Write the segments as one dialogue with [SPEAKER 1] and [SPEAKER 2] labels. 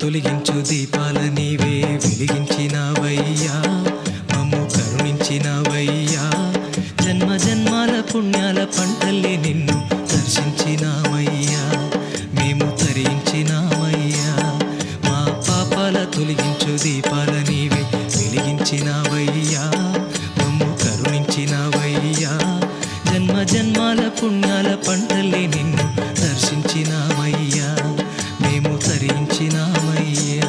[SPEAKER 1] తొలగించు దీపాల నీవే వెలిగించినవయ్యా మమ్ము కరుణించినవయ్యా జన్మ జన్మాల పుణ్యాల పంటల్లి నిన్ను దర్శించినామయ్యా మేము తరించినామయ్యా మా పాపాల తొలగించు దీపాల నీవే వెలిగించినవయ్యా మమ్ము కరుణించినవయ్యా జన్మ జన్మాల పుణ్యాల పంటల్లి నిన్ను దర్శించినామయ్యా మేము తరించినామయ్యా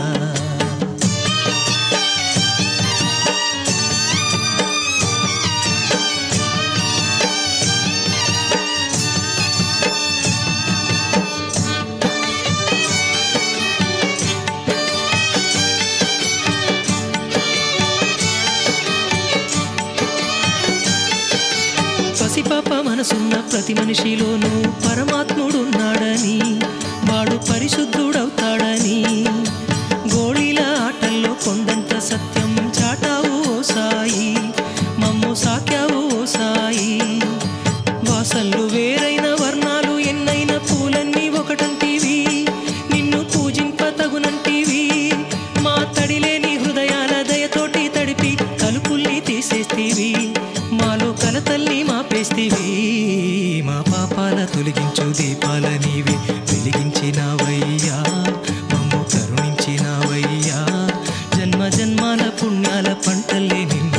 [SPEAKER 1] పసిపాప మనసున్న ప్రతి మనిషిలోనూ పరమాత్ముడున్నాడని వాడు పరిశుద్ధుడవుతాడని గోళీల ఆటల్లో కొండంత సత్యం చాటావు ఓ సాయి మమ్ము సాక్యావు ఓ సాయి వాసల్లు వేరైన వర్ణాలు ఎన్నైన పూలన్నీ ఒకటంటివి నిన్ను పూజింప తగునంటివి మా తడిలేని హృదయాల దయతోటి తడిపి తలుపుల్ని తీసేస్తీవి మాలో కలతల్ని మాపేస్తీవి మా పాపాల తొలగించు దీపాల నీవి వెలిగించినావయ్యా మమ్ము కరుణించినావయ్యా జన్మ జన్మాల పుణ్యాల పంటల్ని నిన్ను